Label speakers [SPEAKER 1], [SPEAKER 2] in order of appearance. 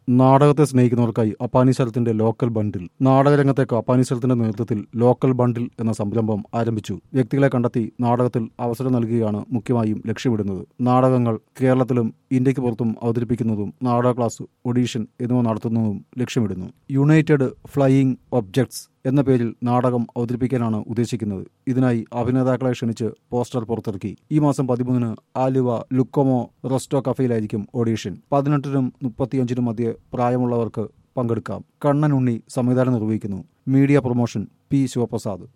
[SPEAKER 1] നാടകത്തെ സ്നേഹിക്കുന്നവർക്കായി അപ്പാനിശലത്തിന്റെ ലോക്കൽ ബണ്ടിൽ നാടകരംഗത്തേക്ക് അപ്പാനിശലത്തിന്റെ നേതൃത്വത്തിൽ ലോക്കൽ ബണ്ടിൽ എന്ന സംരംഭം ആരംഭിച്ചു വ്യക്തികളെ കണ്ടെത്തി നാടകത്തിൽ അവസരം നൽകുകയാണ് മുഖ്യമായും ലക്ഷ്യമിടുന്നത് നാടകങ്ങൾ കേരളത്തിലും ഇന്ത്യക്ക് പുറത്തും അവതരിപ്പിക്കുന്നതും നാടക ക്ലാസ് ഒഡീഷൻ എന്നിവ നടത്തുന്നതും ലക്ഷ്യമിടുന്നു യുണൈറ്റഡ് ഫ്ലൈയിങ് ഒബ്ജക്ട്സ് എന്ന പേരിൽ നാടകം അവതരിപ്പിക്കാനാണ് ഉദ്ദേശിക്കുന്നത് ഇതിനായി അഭിനേതാക്കളെ ക്ഷണിച്ച് പോസ്റ്റർ പുറത്തിറക്കി ഈ മാസം പതിമൂന്നിന് ആലുവ ലുക്കോമോ റെസ്റ്റോ കഫയിലായിരിക്കും ഓഡീഷൻ പതിനെട്ടിനും മുപ്പത്തിയഞ്ചിനും മധ്യേ പ്രായമുള്ളവർക്ക് പങ്കെടുക്കാം കണ്ണൻ ഉണ്ണി സംവിധാനം നിർവഹിക്കുന്നു മീഡിയ പ്രൊമോഷൻ പി ശിവപ്രസാദ്